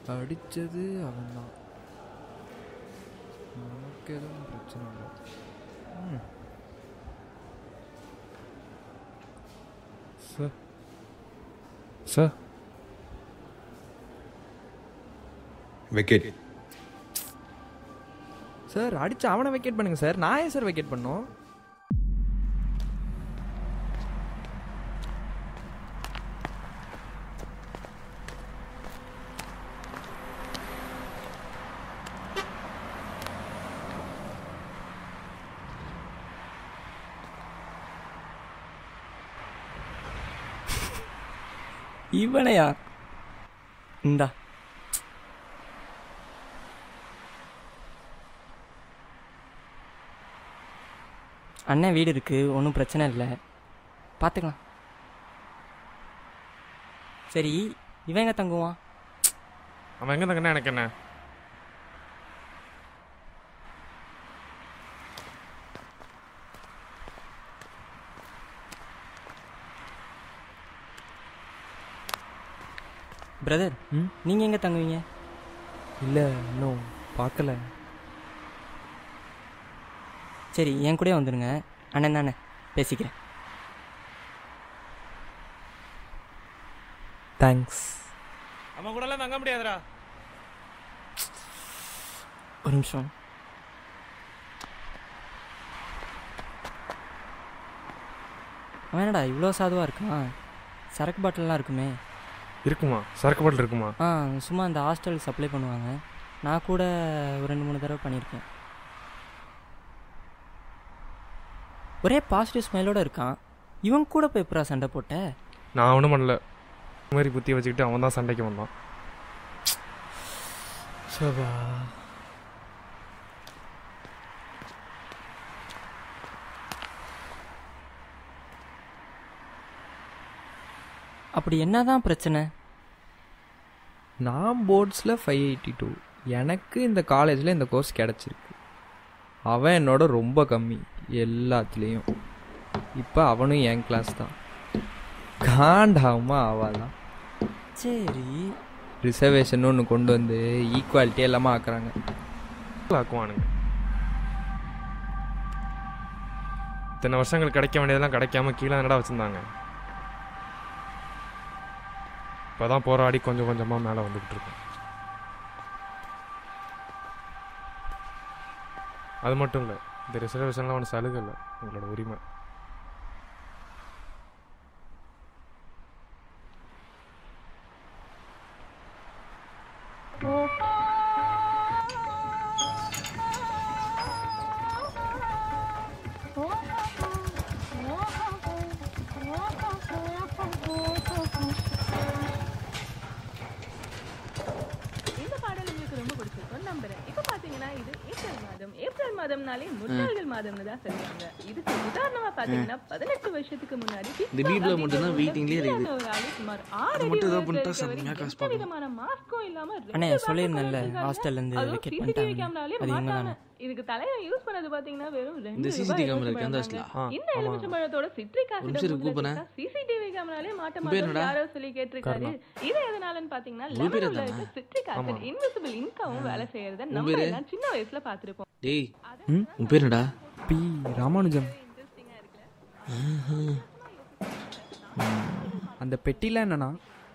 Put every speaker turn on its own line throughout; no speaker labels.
அடித்தது அவன்தான் நமக்கு எதுவும் பிரச்சனை இல்லை ம்
சார் சார்
வெக்கேட்
சார் அடிச்சு அவனை வெக்கேட் பண்ணுங்க சார் நான் ஏன் சார் வெக்கேட் பண்ணோம்
இவனையா இந்தா அண்ணன் வீடு இருக்கு ஒன்றும் பிரச்சனை இல்லை பார்த்துக்கலாம் சரி இவன் எங்க தங்குவான்
அவன் எங்கே தங்கண்ணா எனக்கு என்ன
பிரதர்
ம்
நீங்கள் எங்கே தங்குவீங்க
இல்லை இன்னும் பார்க்கல
சரி என் கூடயே வந்துடுங்க அண்ணன் தானே பேசிக்கிறேன்
தேங்க்ஸ்
அவன் கூடலாம் தங்க முடியாதுடா
ஒரு நிமிஷம் அவன் என்னடா இவ்வளோ சாதுவாக இருக்கான் சரக்கு பாட்டில்லாம் இருக்குமே
இருக்குமா சரக்கு பாட்டில் இருக்குமா
ஆ சும்மா அந்த ஹாஸ்டலுக்கு சப்ளை பண்ணுவாங்க நான் கூட ஒரு ரெண்டு மூணு தடவை பண்ணியிருக்கேன் ஒரே பாசிட்டிவ் ஸ்மைலோட இருக்கான் இவன் கூட போய் எப்பரா சண்டை போட்ட
நான் ஒன்றும் பண்ணல இந்த மாதிரி புத்தி வச்சுக்கிட்டு அவன் தான் சண்டைக்கு வந்தான்
சபா
அப்படி என்னதான் பிரச்சனை
நான் போர்ட்ஸில் ஃபைவ் எயிட்டி டூ எனக்கு இந்த காலேஜில் இந்த கோர்ஸ் கிடச்சிருக்கு அவன் என்னோட ரொம்ப கம்மி எல்லாத்துலேயும் இப்போ அவனும் என் கிளாஸ் தான் காண்டாகுமா ஆவாதான்
சரி
ரிசர்வேஷன் ஒன்று கொண்டு வந்து ஈக்குவாலிட்டி எல்லாமே ஆக்குறாங்க
ஆக்குவானுங்க இத்தனை வருஷங்கள் கிடைக்க வேண்டியதெல்லாம் கிடைக்காம கீழே என்னடா வச்சுருந்தாங்க இப்போ தான் போராடி கொஞ்சம் கொஞ்சமாக மேலே வந்துக்கிட்டு இருக்கோம் அது மட்டும் இல்லை இந்த ரிசர்வேஷன்லாம் ஒன்று சலுகை இல்லை எங்களோட உரிமை
இந்த பாடல் உங்களுக்கு ரொம்ப பிடிச்சிருக்கும் நம்புறேன் இப்ப பாத்தீங்கன்னா இது ஏப்ரல் மாதம் ஏப்ரல் மாதம்னாலே முட்டாள்கள் மாதம்னு தான் சொல்லுவாங்க இதுக்கு உதாரணமா பாத்தீங்கன்னா பதினெட்டு வருஷத்துக்கு முன்னாடி
இந்த வீட்ல மட்டும்தான் waiting-லயே இருக்குது.
ஒரு ஆளு சுமார் ஆறு
அது மட்டும்
அடி
ஏதாவது பண்ணிட்டா
உயரத்துல
செம்மையா
இருக்கவர்
காசு
எந்த
பார்க்கலாம்.
விதமான மாஸ்க்கும் இல்லாம ரெண்டு
அண்ணே,
மாசம்
சொல்லியிருந்தேன்ல,
உட்கார்ந்திருக்காங்க.
hostel ல இருந்து
அதுவும்
vacate
CCTV
பண்ணிட்டாங்க.
கேமராலே
அது இவங்க
மாட்டாம.
தானே?
இதுக்கு தலையை யூஸ் பண்ணது பாத்தீங்கன்னா வெறும் ரெண்டு
இந்த
ரூபாய்
CCTV கேமரா
எலுமிச்சை
இருக்கு, அந்த
பழம்
ஹாஸ்டலா?
தாங்க. இந்த எலுமிச்சை பழத்தோட சிட்ரிக்
ஒரு நிமிஷம் இரு, கூப்பிடுறேன்.
சிசிடிவி கேமராலே மாட்ட
உன் பேர்
மாட்டோம்
என்னடா?
யாரோ சொல்லி கேட்டிருக்காரு இது எதனாலன்னு பாத்தீங்கன்னா
உன் பேர்
லெமன்ல
தானா?
இருக்க சிட்ரிக் ஆசிட் இன்விசிபிள் இன்காவும் வேலை செய்யறத
உன்
நம்ம
பேரு?
எல்லாம் சின்ன வயசுல பாத்திருப்போம்
டேய்
ம்
உன் பேர் என்னடா
பி ராமானுஜம் அந்த பெட்டியில் என்னன்னா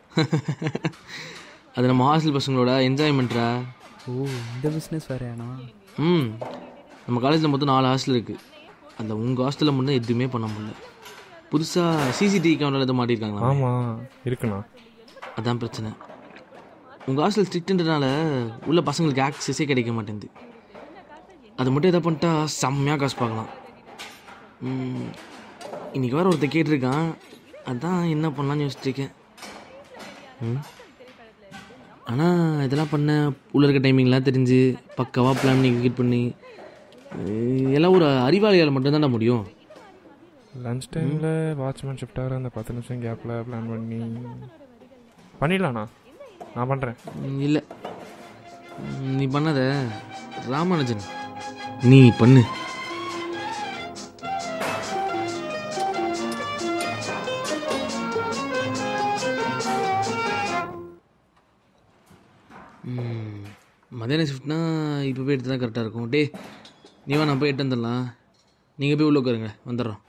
அது நம்ம ஹாஸ்டல் பசங்களோட என்ஜாய்மெண்ட்ரா
ஓ இந்த பிஸ்னஸ் வேறையாண்ணா
ம் நம்ம காலேஜில் மொத்தம் நாலு ஹாஸ்டல் இருக்குது அதில் உங்கள் ஹாஸ்டலில் மட்டும் எதுவுமே பண்ண முடியல புதுசாக சிசிடிவி கேமரா எதுவும் மாட்டியிருக்காங்களா
ஆமாம் இருக்குண்ணா
அதான் பிரச்சனை உங்கள் ஹாஸ்டல் ஸ்ட்ரிக்ட்ன்றனால உள்ள பசங்களுக்கு ஆக்சஸே கிடைக்க மாட்டேங்குது அது மட்டும் எதை பண்ணிட்டா செம்மையாக காசு பார்க்கலாம் ம், இன்னைக்கு வேற ஒருத்தர் கேட்டிருக்கான் அதான் என்ன பண்ணலாம்னு யோசிச்சிருக்கேன் ம் ஆனால் இதெல்லாம் பண்ண உள்ள இருக்க டைமிங்லாம் தெரிஞ்சு பக்காவாக பிளான் பண்ணி கிரிக்கெட் பண்ணி அஹ், எல்லாம் ஒரு அறிவாளியால் மட்டும்தான்டா முடியும்
லஞ்ச் டைமில் வாட்ச்மேன் ஷிஃப்ட் ஆகிற அந்த பத்து நிமிஷம் கேப்பில் பிளான் பண்ணி பண்ணிடலாண்ணா நான் பண்ணுறேன்
இல்லை நீ பண்ணாத ராமானுஜன் நீ பண்ணு மதியானம் ஷிஃப்ட்னா இப்போ போய் எடுத்து தான் கரெக்டாக இருக்கும் டே நீ வா நான் போய் எட்டு வந்துடலாம் நீங்கள் போய் உள்ள உட்காருங்க வந்துடுறோம்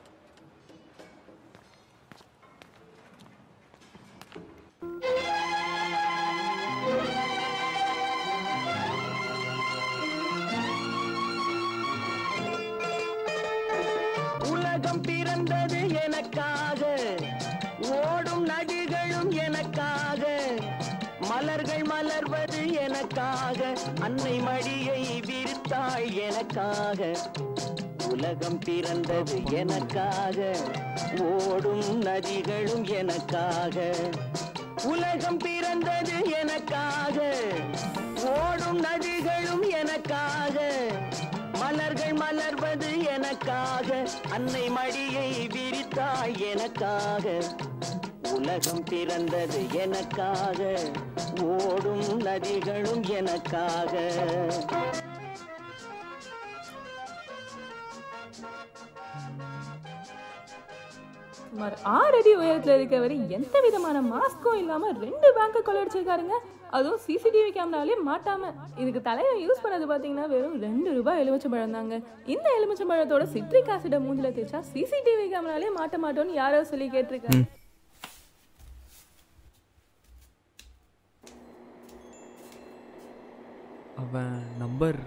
உலகம் பிறந்தது எனக்காக ஓடும் நதிகளும் எனக்காக மலர்கள் மலர்வது எனக்காக அன்னை மடியை விரித்தாள் எனக்காக உலகம் பிறந்தது எனக்காக ஓடும் நதிகளும் எனக்காக உலகம் பிறந்தது எனக்காக ஓடும் நதிகளும் எனக்காக மலர்கள் மலர்வது எனக்காக அன்னை மடியை விரித்தாள் எனக்காக உலகம் பிறந்தது எனக்காக ஓடும் நதிகளும் எனக்காக
சுமார் ஆறு அடி உயரத்துல இருக்கவர் எந்த விதமான மாஸ்க்கும் இல்லாம ரெண்டு பேங்க கொள்ளடிச்சிருக்காருங்க அதுவும் சிசிடிவி கேமராலே மாட்டாம இதுக்கு தலைவன் யூஸ் பண்ணது பாத்தீங்கன்னா வெறும் ரெண்டு ரூபாய் எலுமிச்சம்பழம் தாங்க இந்த எலுமிச்சம்பழத்தோட சிட்ரிக் ஆசிட மூஞ்சில தேய்ச்சா சிசிடிவி கேமராலே மாட்ட மாட்டோம்னு யாரோ சொல்லி கேட்டிருக்காரு
அவன் நம்பர்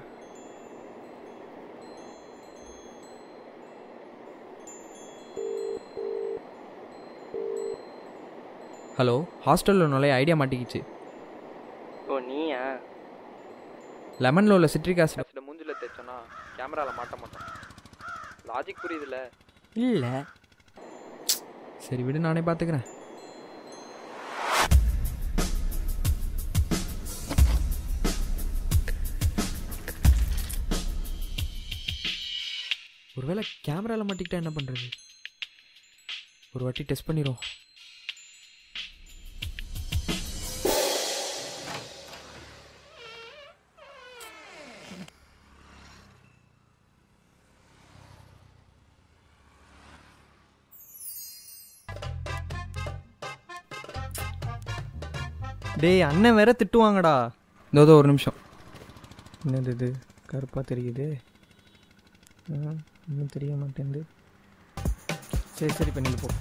ஹலோ ஹாஸ்டலில் நுழைய ஐடியா மாட்டிக்கிச்சு
ஓ நீயா
லெமனில் உள்ள சிட்ரிக் ஆசிட் மூஞ்சில் தேய்ச்சோன்னா கேமராவில் மாட்ட மாட்டோம் லாஜிக் புரியுதுல்ல
இல்லை
சரி விடு நானே பார்த்துக்கிறேன் ஒருவேளை கேமராவில் மாட்டிக்கிட்டா என்ன பண்ணுறது ஒரு வாட்டி டெஸ்ட் பண்ணிடும் டேய் அண்ணன் வேற திட்டுவாங்கடா இதோ இதோ ஒரு நிமிஷம்
என்னது இது கருப்பாக தெரியுது ஆ, இன்னும் தெரிய மாட்டேங்குது
சரி சரி பண்ணிட்டு போ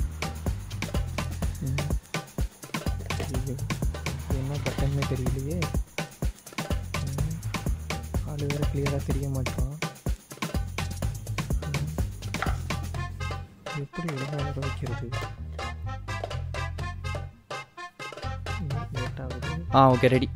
ம். ஐயோ, இது என்ன பட்டன்னே தெரியலையே ம். ஆளு வேற கிளியராக தெரிய மாட்டான் ம். எப்படி ஒழுங்காக வர வைக்கிறது லேட் ஆகுது
ஆ ஓகே ரெடி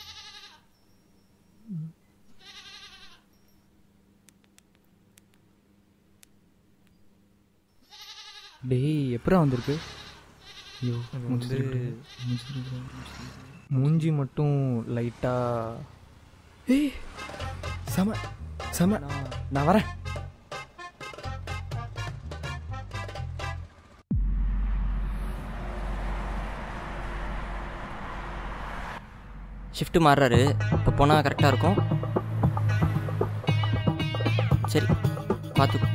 டேய் எப்படா வந்திருக்கு ஐயோ
அது
மூஞ்சி
வந்து
திருப்பிடு. மூஞ்சி திருப்பிடு.
மூஞ்சி மட்டும் லைட்டாக
ஏய் செம செம நான் வரேன்
ஷிஃப்ட் மாறுறாரு இப்போ போனால் கரெக்டாக இருக்கும் சரி பார்த்துக்கோ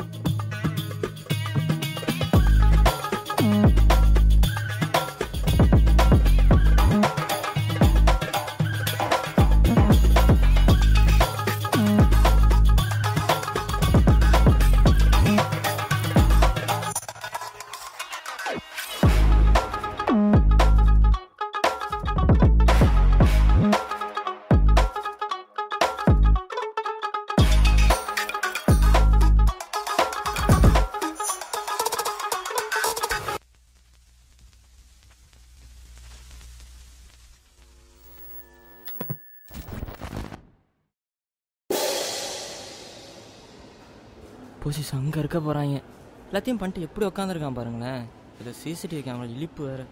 போலீஸ் அங்கே இருக்க போகிறாங்க எல்லாத்தையும் பண்ணிட்டு எப்படி உட்காந்துருக்கான் பாருங்களேன் இது சிசிடிவி கேமரா இழிப்பு வேறு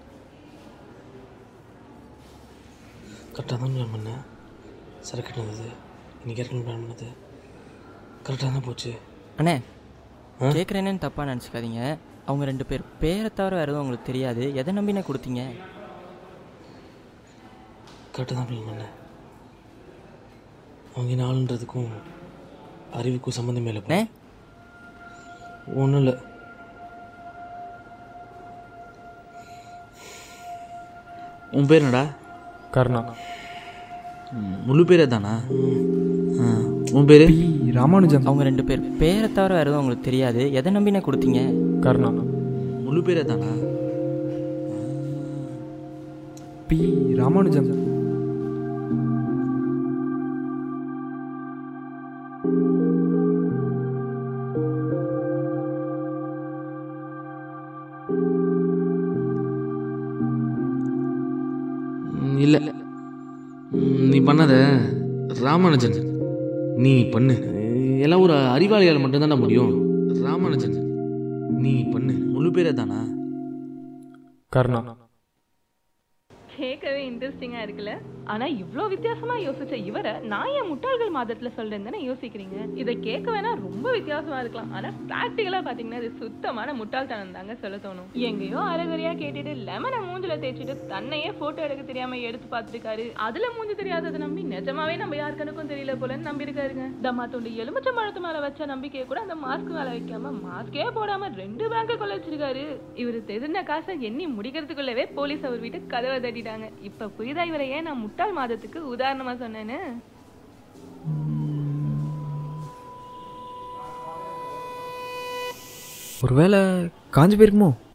கரெக்டாக தான் பிளான் பண்ணேன் சரக்கு இருந்தது இன்னைக்கு ஏற்கனவே பிளான் பண்ணது கரெக்டாக தான் போச்சு
அண்ணே
ஆ?
கேட்குறேன்னு தப்பாக நினச்சிக்காதீங்க அவங்க ரெண்டு பேர் பேரை தவிர வேறு எதுவும் உங்களுக்கு தெரியாது எதை நம்பினே கொடுத்தீங்க
கரெக்டாக தான் பிளான் பண்ணேன் அவங்க என்ன ஆளுன்றதுக்கும் அறிவுக்கும் சம்மந்தமே இல்லை
அண்ணே
ஒன்றும் இல்லை உன் பேர் என்னடா
கர்ணா
ம், முழு பேரே தானா ஆ, உன் பேர்
பி ராமானுஜம்
அவங்க ரெண்டு பேர் பேரை தவிர வேறு எதுவும் உங்களுக்கு தெரியாது எதை நம்பினே கொடுத்தீங்க
கருணா
முழு பேரே தானா
பி ராமானுஜம்
இல்லை நீ பண்ணாத ராமானுஜன் நீ பண்ணு எல்லாம் ஒரு அறிவாளியால் மட்டும்தானே முடியும் ராமானுஜன் நீ பண்ணு முழு பேரே தானா
கருணா
கேட்கவே இன்ட்ரெஸ்டிங்கா இருக்குல்ல ஆனா இவ்ளோ வித்தியாசமா யோசிச்ச இவரை நான் ஏன் முட்டாள்கள் மாதத்துல சொல்றேன் தானே யோசிக்கிறீங்க இதை கேட்க வேணா ரொம்ப வித்தியாசமா இருக்கலாம் ஆனா பிராக்டிகலா பாத்தீங்கன்னா இது சுத்தமான முட்டாள்தனம் தாங்க சொல்ல தோணும் எங்கேயோ அரைகுறையா கேட்டுட்டு லெமனை மூஞ்சில தேய்ச்சிட்டு தன்னையே போட்டோ எடுக்க தெரியாம எடுத்து பார்த்துருக்காரு அதுல மூஞ்சி தெரியாததை நம்பி நிஜமாவே நம்ம யார் கணக்கும் தெரியல போலன்னு நம்பி இருக்காருங்க தம்மா துண்டு எலுமிச்சை பழத்து மேல வச்ச நம்பிக்கையை கூட அந்த மாஸ்க் மேல வைக்காம மாஸ்கே போடாம ரெண்டு பேங்க கொள்ளைச்சிருக்காரு இவரு தெரிஞ்ச காசை எண்ணி முடிக்கிறதுக்குள்ளவே போலீஸ் அவர் வீட்டு கதவை தட்டிட்டாங்க இப்ப புரியுதா இவரை ஏன் நான் முட்டாள் மாதத்துக்கு உதாரணமா சொன்னேன்னு
ஒருவேளை காஞ்சி போயிருக்குமோ